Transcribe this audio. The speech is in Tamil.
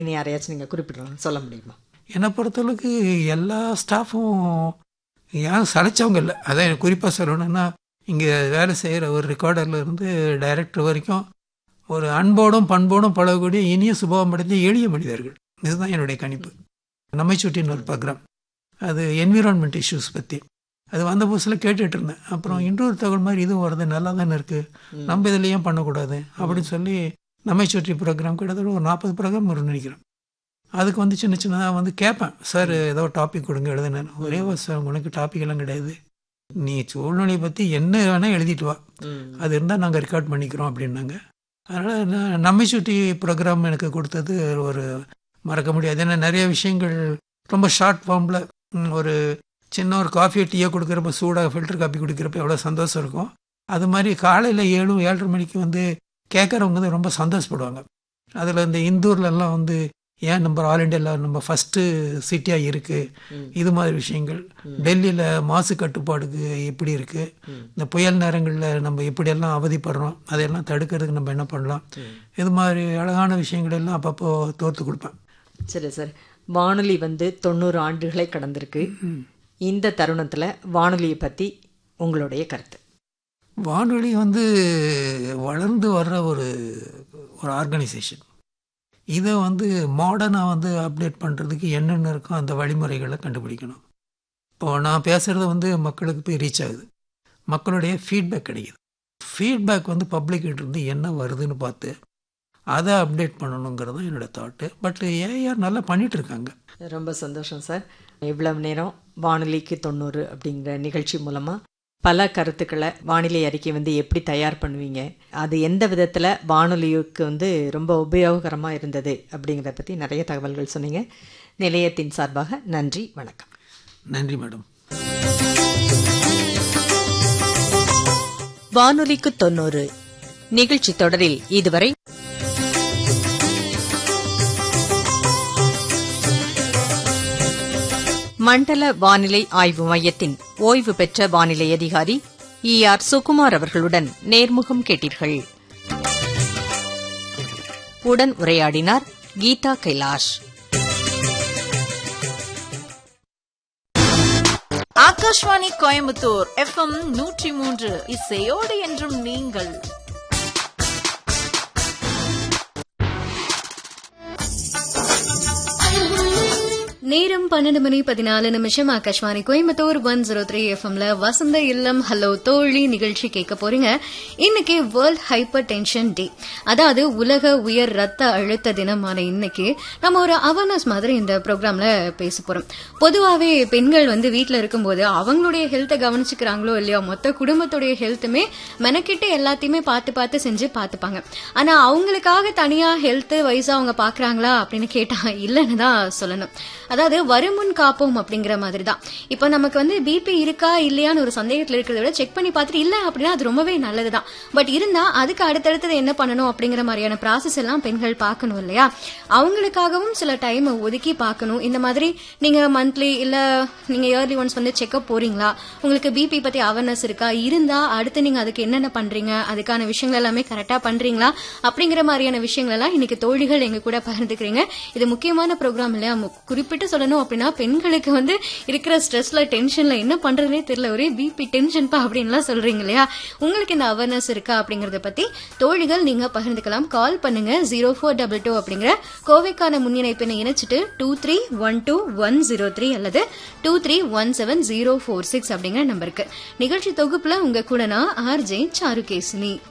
இனி யாரையாச்சும் நீங்கள் குறிப்பிடலாம் சொல்ல முடியுமா என்னை பொறுத்தளவுக்கு எல்லா ஸ்டாஃபும் யாரும் சளைச்சவங்க இல்லை அதான் எனக்கு குறிப்பாக சொல்லணும்னா இங்கே வேலை செய்கிற ஒரு ரெக்கார்டர்ல இருந்து டைரக்டர் வரைக்கும் ஒரு அன்போடும் பண்போடும் பழகக்கூடிய இனிய சுபாவம் அடைந்த எளிய மனிதர்கள் இதுதான் என்னுடைய கணிப்பு நம்மை சுட்டின்னு ஒரு ப்ரோக்ராம் அது என்விரான்மெண்ட் இஷ்யூஸ் பற்றி அது வந்த புதுசில் கேட்டுட்டு இருந்தேன் அப்புறம் இன்னொரு தகவல் மாதிரி இதுவும் வருது நல்லா தானே இருக்குது நம்ம இதில் ஏன் பண்ணக்கூடாது அப்படின்னு சொல்லி நம்மை சுற்றி ப்ரோக்ராம் கிட்டத்தட்ட ஒரு நாற்பது ப்ரோக்ராம் வரும்னு நினைக்கிறேன் அதுக்கு வந்து சின்ன சின்னதாக வந்து கேட்பேன் சார் ஏதோ டாபிக் கொடுங்க எழுதுனேன் ஒரே ஒரு சார் உனக்கு டாபிக் எல்லாம் கிடையாது நீ சூழ்நிலையை பற்றி என்ன வேணால் எழுதிட்டு வா அது இருந்தால் நாங்கள் ரெக்கார்ட் பண்ணிக்கிறோம் அப்படின்னாங்க அதனால் நான் நம்மை சுற்றி ப்ரோக்ராம் எனக்கு கொடுத்தது ஒரு மறக்க முடியாது ஏன்னா நிறைய விஷயங்கள் ரொம்ப ஷார்ட் ஃபார்மில் ஒரு சின்ன ஒரு காஃபி டீயை கொடுக்குறப்ப சூடாக ஃபில்டர் காஃபி குடிக்கிறப்ப எவ்வளோ சந்தோஷம் இருக்கும் அது மாதிரி காலையில் ஏழு ஏழரை மணிக்கு வந்து கேட்குறவங்க வந்து ரொம்ப சந்தோஷப்படுவாங்க அதில் இந்த இந்தூர்லலாம் வந்து ஏன் நம்ம ஆல் இண்டியாவில் நம்ம ஃபஸ்ட்டு சிட்டியாக இருக்குது இது மாதிரி விஷயங்கள் டெல்லியில் மாசு கட்டுப்பாடுக்கு எப்படி இருக்குது இந்த புயல் நேரங்களில் நம்ம எப்படியெல்லாம் அவதிப்படுறோம் அதையெல்லாம் தடுக்கிறதுக்கு நம்ம என்ன பண்ணலாம் இது மாதிரி அழகான விஷயங்கள் எல்லாம் அப்பப்போ தோர்த்து கொடுப்பேன் சரி சார் வானொலி வந்து தொண்ணூறு ஆண்டுகளை கடந்திருக்கு இந்த தருணத்தில் வானொலியை பற்றி உங்களுடைய கருத்து வானொலி வந்து வளர்ந்து வர்ற ஒரு ஒரு ஆர்கனைசேஷன் இதை வந்து மாடர்னாக வந்து அப்டேட் பண்ணுறதுக்கு என்னென்ன இருக்கோ அந்த வழிமுறைகளை கண்டுபிடிக்கணும் இப்போ நான் பேசுகிறது வந்து மக்களுக்கு போய் ரீச் ஆகுது மக்களுடைய ஃபீட்பேக் கிடைக்குது ஃபீட்பேக் வந்து பப்ளிக்கிட்ட இருந்து என்ன வருதுன்னு பார்த்து அதை அப்டேட் பண்ணணுங்கிறது தான் என்னோடய தாட்டு பட் ஏஆர் நல்லா பண்ணிட்டு இருக்காங்க ரொம்ப சந்தோஷம் சார் இவ்வளவு நேரம் வானொலிக்கு தொண்ணூறு அப்படிங்கிற நிகழ்ச்சி மூலமாக பல கருத்துக்களை வானிலை அறிக்கை வந்து எப்படி தயார் பண்ணுவீங்க அது எந்த விதத்தில் வானொலிக்கு வந்து ரொம்ப உபயோகரமாக இருந்தது அப்படிங்கிறத பற்றி நிறைய தகவல்கள் சொன்னீங்க நிலையத்தின் சார்பாக நன்றி வணக்கம் நன்றி மேடம் வானொலிக்கு தொண்ணூறு நிகழ்ச்சி தொடரில் இதுவரை மண்டல வானிலை ஆய்வு மையத்தின் ஓய்வு பெற்ற வானிலை அதிகாரி இ ஆர் சுகுமார் அவர்களுடன் நேர்முகம் கேட்டீர்கள் உடன் உரையாடினார் கீதா கைலாஷ் ஆகாஷ்வாணி கோயம்புத்தூர் எஃப்எம் நூற்றி மூன்று இசையோடு என்றும் நீங்கள் நேரம் பன்னெண்டு மணி பதினாலு நிமிஷம் Akashvani Coimbatore one zero three எஃப்எம்ல வசந்த இல்லம் ஹலோ தோழி நிகழ்ச்சி கேட்க போறீங்க இன்னைக்கு வேர்ல்ட் ஹைப்பர் டென்ஷன் டே அதாவது உலக உயர் ரத்த அழுத்த தினமான இன்னைக்கு நம்ம ஒரு அவேர்னஸ் மாதிரி இந்த ப்ரோக்ராம்ல பேச போறோம் பொதுவாகவே பெண்கள் வந்து வீட்டில் இருக்கும்போது அவங்களுடைய ஹெல்த்தை கவனிச்சுக்கிறாங்களோ இல்லையோ மொத்த குடும்பத்துடைய ஹெல்த்துமே மெனக்கிட்டு எல்லாத்தையுமே பார்த்து பார்த்து செஞ்சு பார்த்துப்பாங்க ஆனா அவங்களுக்காக தனியா ஹெல்த் வைஸா அவங்க பாக்குறாங்களா அப்படின்னு கேட்டா இல்லைன்னு தான் சொல்லணும் அதாவது வருமுன் காப்போம் அப்படிங்கிற மாதிரி தான் இப்போ நமக்கு வந்து பிபி இருக்கா இல்லையான்னு ஒரு சந்தேகத்தில் இருக்கிறத விட செக் பண்ணி பார்த்துட்டு இல்லை அப்படின்னா அது ரொம்பவே நல்லது தான் பட் இருந்தா அதுக்கு அடுத்தடுத்தது என்ன பண்ணணும் அப்படிங்கிற மாதிரியான ப்ராசஸ் எல்லாம் பெண்கள் பார்க்கணும் இல்லையா அவங்களுக்காகவும் சில டைம் ஒதுக்கி பார்க்கணும் இந்த மாதிரி நீங்க மந்த்லி இல்ல நீங்க இயர்லி ஒன்ஸ் வந்து செக்அப் போறீங்களா உங்களுக்கு பிபி பத்தி அவேர்னஸ் இருக்கா இருந்தா அடுத்து நீங்க அதுக்கு என்னென்ன பண்றீங்க அதுக்கான விஷயங்கள் எல்லாமே கரெக்டா பண்றீங்களா அப்படிங்கிற மாதிரியான விஷயங்கள் எல்லாம் இன்னைக்கு தோழிகள் எங்க கூட பகிர்ந்துக்கிறீங்க இது முக்கியமான ப்ரோக்ராம் இல்லையா மு- குறிப்பிட்டு சொல்லணும் அப்படின்னா பெண்களுக்கு வந்து இருக்கிற ஸ்ட்ரெஸ்ல டென்ஷன்ல என்ன பண்றதுனே தெரியல ஒரே பிபி டென்ஷன்பா அப்படின்லாம் சொல்றீங்க இல்லையா உங்களுக்கு இந்த அவேர்னஸ் இருக்கா அப்படிங்கறத பத்தி தோழிகள் நீங்க பகிர்ந்துக்கலாம் கால் பண்ணுங்க ஜீரோ ஃபோர் டபுள் டூ அப்படிங்கிற கோவைக்கான முன்னிணைப்பினை இணைச்சிட்டு two three one two one zero three அல்லது two three one seven zero four six அப்படிங்கிற நம்பருக்கு நிகழ்ச்சி தொகுப்புல உங்க கூட நான் ஆர்ஜே சாருகேசினி